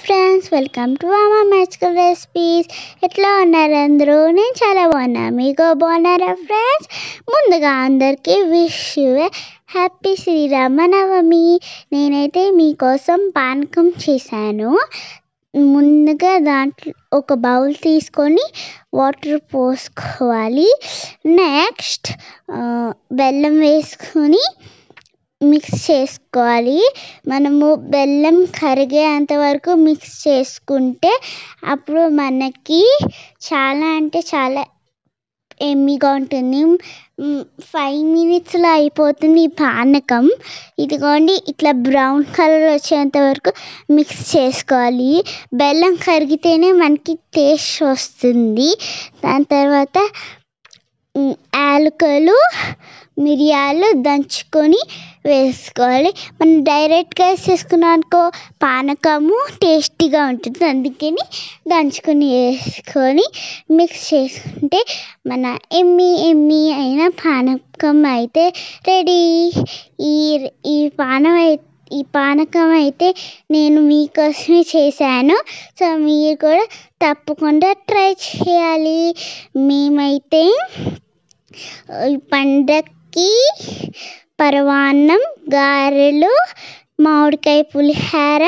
friends welcome to Amma magical recipes ఎట్లా ఉన్నారు అందరూ నేను చాలా బాగున్నా మీకు బాగున్నారా ఫ్రెండ్స్ ముందుగా అందరికీ విష్ యూ హ్యాపీ శ్రీరామనవమి నేనైతే మీకోసం పానకం చేశాను ముందుగా దాంట్లో ఒక బౌల్ తీసుకొని వాటర్ పోసుకోవాలి నెక్స్ట్ బెల్లం వేసుకొని మిక్స్ చేసుకోవాలి మనము బెల్లం కరిగేంత వరకు మిక్స్ చేసుకుంటే అప్పుడు మనకి చాలా అంటే చాలా ఎమ్మిగా ఉంటుంది ఫైవ్ మినిట్స్లో అయిపోతుంది ఈ పానకం ఇదిగోండి ఇట్లా బ్రౌన్ కలర్ వచ్చేంత వరకు మిక్స్ చేసుకోవాలి బెల్లం కరిగితేనే మనకి టేస్ట్ వస్తుంది దాని తర్వాత యాలకులు మిరియాలు దంచుకొని వేసుకోవాలి మనం డైరెక్ట్గా వేసేసుకున్నాం అనుకో పానకము టేస్టీగా ఉంటుంది అందుకని దంచుకొని వేసుకొని మిక్స్ చేసుకుంటే మన ఎమ్మి ఎమ్మి అయిన పానకం అయితే రెడీ ఈ ఈ పానం అయితే ఈ పానకం అయితే నేను మీకోసమే చేశాను సో మీరు కూడా తప్పకుండా ట్రై చేయాలి మేమైతే ఈ పండక్కి పరవాన్నం గారెలు మామిడికాయ పులిహార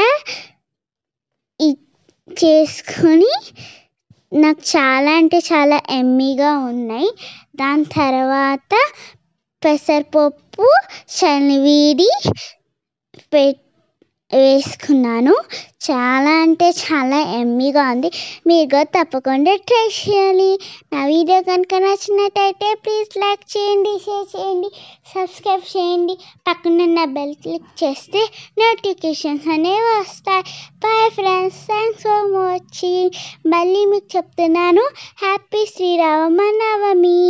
చేసుకొని నాకు చాలా అంటే చాలా ఎమ్మీగా ఉన్నాయి దాని తర్వాత పెసరపప్పు శనగవిడి పె వేసుకున్నాను చాలా అంటే చాలా ఎమ్మీగా ఉంది మీరు కూడా తప్పకుండా ట్రై చేయాలి నా వీడియో కనుక నచ్చినట్టయితే ప్లీజ్ లైక్ చేయండి షేర్ చేయండి సబ్స్క్రైబ్ చేయండి పక్కన బెల్ క్లిక్ చేస్తే నోటిఫికేషన్స్ అనేవి వస్తాయి bye friends thanks for watching మళ్ళీ మీకు చెప్తున్నాను హ్యాపీ శ్రీరామ నవమి